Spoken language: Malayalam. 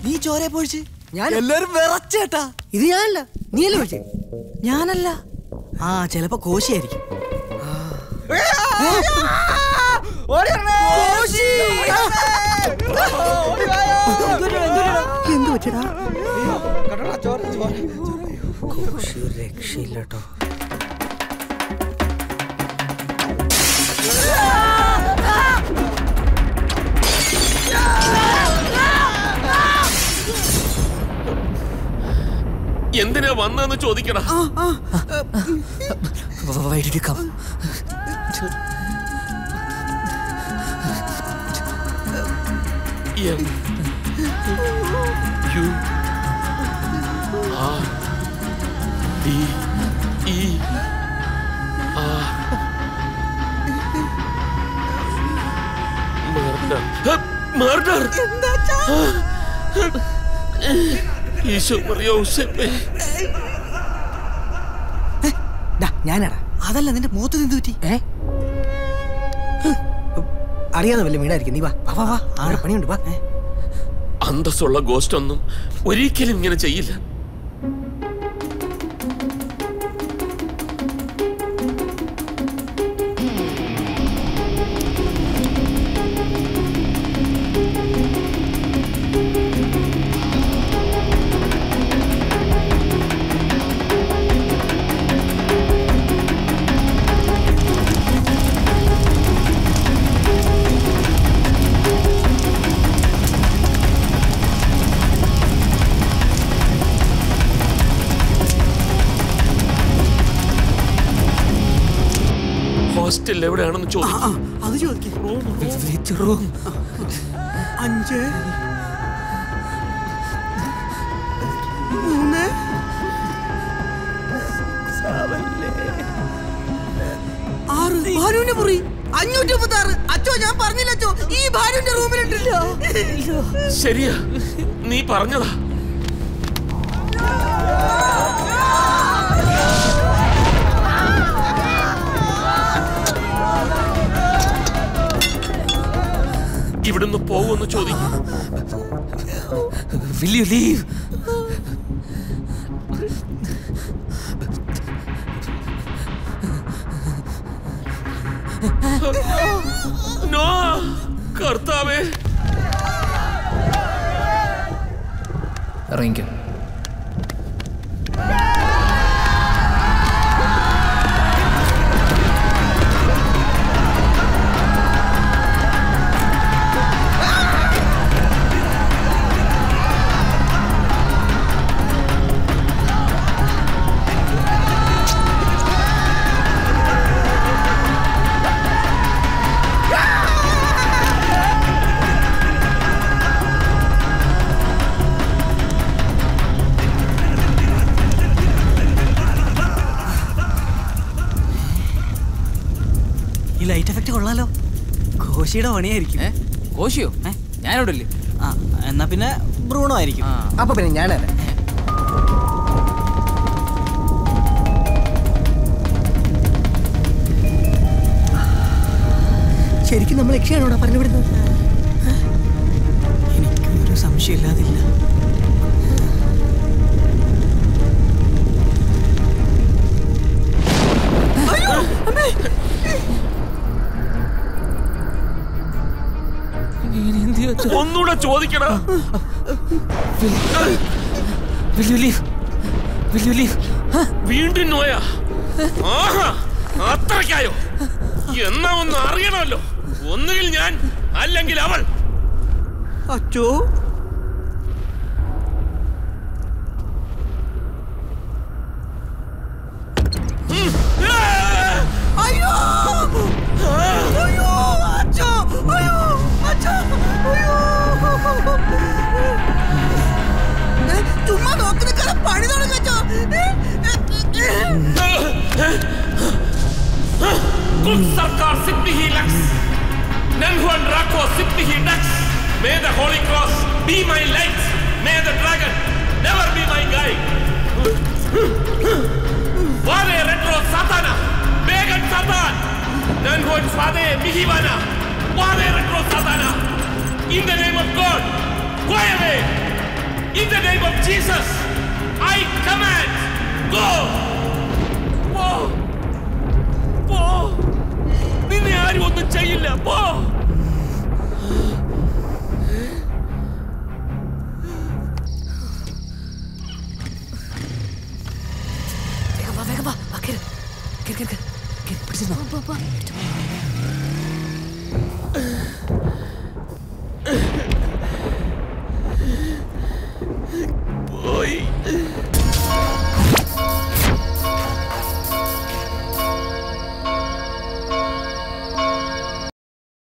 നീ ചോരെ പൊഴിച്ച് ഞാൻ എല്ലാരും വിറച്ചേട്ടാ ഇത് ഞാനല്ല നീയല്ലേ വിളിച്ചേ ഞാനല്ല ആ ചിലപ്പോ കോശിയായിരിക്കും എന്ത് പറ്റിയടാ രക്ഷയില്ലട്ടോ എന്തിനാ വന്നെന്ന് ചോദിക്കടാ Why did you come? M U R D E R murder murder Isho മറിയോസേ ഡാ, ഞാനാടാ അതല്ല നിന്റെ മൂത്ത് നിന്ന് പറ്റി ഏ അറിയാതെ വല്ല വീടായിരിക്കും നീ വാ വാ വാ വാ അവിടെ പണിയുണ്ട് വാ അന്തസ്സുള്ള ഗോസ്റ്റ് ഒന്നും ഒരിക്കലും ഇങ്ങനെ ചെയ്യില്ല ഹോസ്റ്റൽ എവിടെയാണെന്ന് ചോദിക്കും അത് ചോദിക്കും Which room? അഞ്ച് മൂന്ന് ആറ് ഭാനുവിന്റെ മുറി അഞ്ഞൂറ്റി മുപ്പത്തി ആറ് അച്ചോ ഞാൻ പറഞ്ഞില്ല അച്ചോ ഈ ഭാനുവിന്റെ റൂമിലുണ്ടല്ലോ ശരിയാ നീ പറഞ്ഞതാ ഇവിടുന്ന് പോകുമെന്ന് ചോദിക്കും Will you leave? നോ കർത്താവേ ഇറങ്ങിക്കും ഈ ലൈറ്റ് എഫക്റ്റ് കൊള്ളാലോ കോശിയുടെ പണിയായിരിക്കും ഏ കോശിയോ ഞാനിവിടെ ഇല്ലേ ആ എന്നാ പിന്നെ ബ്രൂണോ ആയിരിക്കും ആ അപ്പൊ പിന്നെ ഞാനല്ല ശരിക്കും നമ്മൾ യക്ഷയാണോടാ പറഞ്ഞു വിടുന്നത് എനിക്ക് ഒരു സംശയമില്ലാതില്ല ഒന്നുകൂടെ ചോദിക്കടാ Will you leave? Will you leave? വീണ്ടും നോയാ ആഹാ അത്രയ്ക്കായോ എന്നാ ഒന്ന് അറിയണമല്ലോ ഒന്നുകിൽ ഞാൻ അല്ലെങ്കിൽ അവൾ അച്ചോ അയ്യോ അയ്യോ അച്ഛോ അയ്യോ അച്ഛോ അയ്യോ ഏ, ചുമ്മാ നോക്കി നിൽക്കാതെ പണി തുടങ്ങച്ചോ കുൽ സർക്കാർ സിദ്ധിഹി ലക്സ് നൻഹുൻ റാക്കോ സിദ്ധിഹി ഡക്സ് may the holy cross be my light may the dragon never be my guide വാദേ റെട്രോ സാത്താന വേഗൻ സാത്താൻ നൻഹുൻ സ്വാദേ മിഹിവാന വാദേ റെട്രോ സാത്താന in the name of God go away In the name of Jesus, I command, go! പോ! പോ! നിന്നെ ആരും ഒന്നും ചെയ്യില്ല പോ വേഗം വാ വേഗം വാ വാ കേറ് കേറ് കേറ് കേറ് പിടിച്ചിരുന്നോ പോയി